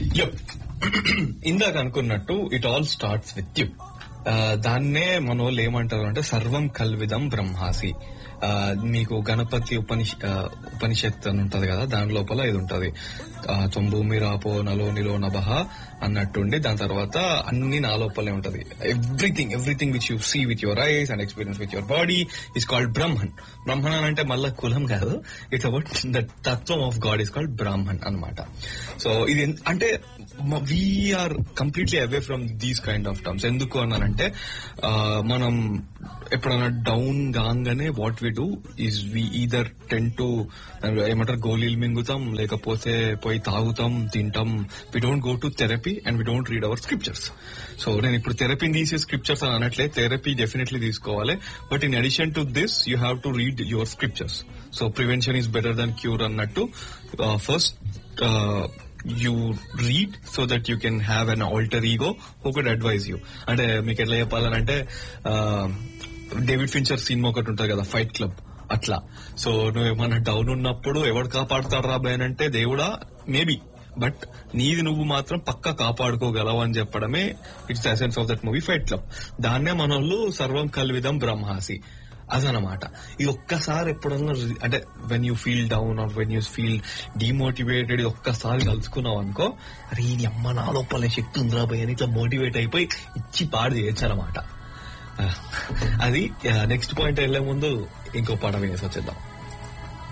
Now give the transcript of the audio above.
yup ఇందాక అనుకున్నట్టు it all starts with you దాన్నే మన వాళ్ళు ఏమంటారు అంటే సర్వం కల్విదం బ్రహ్మాసి ఆ, మీకు గణపతి ఉపనిష ఆ, ఉపనిషత్ అని ఉంటది కదా దాని లోపల ఇది ఉంటది ఆ, త్వం భూమి రాపో నలో నిలో నభ అన్నట్టుండి దాని తర్వాత అన్ని నా లోపలే ఉంటది everything everything which you see with your eyes and experience with your body is called Brahman Brahman అంటే మళ్ళా కులం కాదు ఇట్స్ అబౌట్ ద తత్వం of God is called Brahman అన్నమాట సో ఇది ఎన్- అంటే we are completely away from these kind of terms ఎందుకు అన్నానంటే ఆ, మనం ఎప్పుడైనా డౌన్ కాగానే what we do is we either tend to ఏమంటారు గోళీలు మింగుతాం లేకపోతే పోయి తాగుతాం తింటాం we don't go to therapy and we don't read our scriptures so నేను ఇప్పుడు థెరపీని తీసే స్క్రిప్చర్స్ అని అనట్లే థెరపీ డెఫినెట్లీ తీసుకోవాలి but in addition to this you have to read your scriptures so prevention is better than cure అన్నట్టు first you read so that you can have an alter ego who could advise you అంటే మీకు ఎట్లా చెప్పాలనంటే David Fincher cinema ఒకటి ఉంటుంది కదా fight club అట్లా so నువ్వు ఏమన్నా డౌన్ ఉన్నప్పుడు ఎవడు కాపాడుతాడు రా భయ్ అంటే దేవుడా మేబీ బట్ నీది నువ్వు మాత్రం పక్క కాపాడుకోగలవు అని చెప్పడమే it's essence of that movie Fight Club దాన్నే మన వాళ్ళు సర్వం కల్విదం బ్రహ్మాసి అదనమాట ఇది ఒక్కసారి ఎప్పుడన్నా రి- అంటే when you feel down or when you feel demotivated ఒక్కసారి కలుసుకున్నావు అనుకో అరే ఈ అమ్మ నా లోపల శక్తి ఉందిరా భయ్ అని ఇట్లా మోటివేట్ అయిపోయి ఇచ్చి పాడు చేయొచ్చు అనమాట అది నెక్స్ట్ పాయింట్ వెళ్లే ముందు ఇంకో పాట వినేసి వచ్చేద్దాం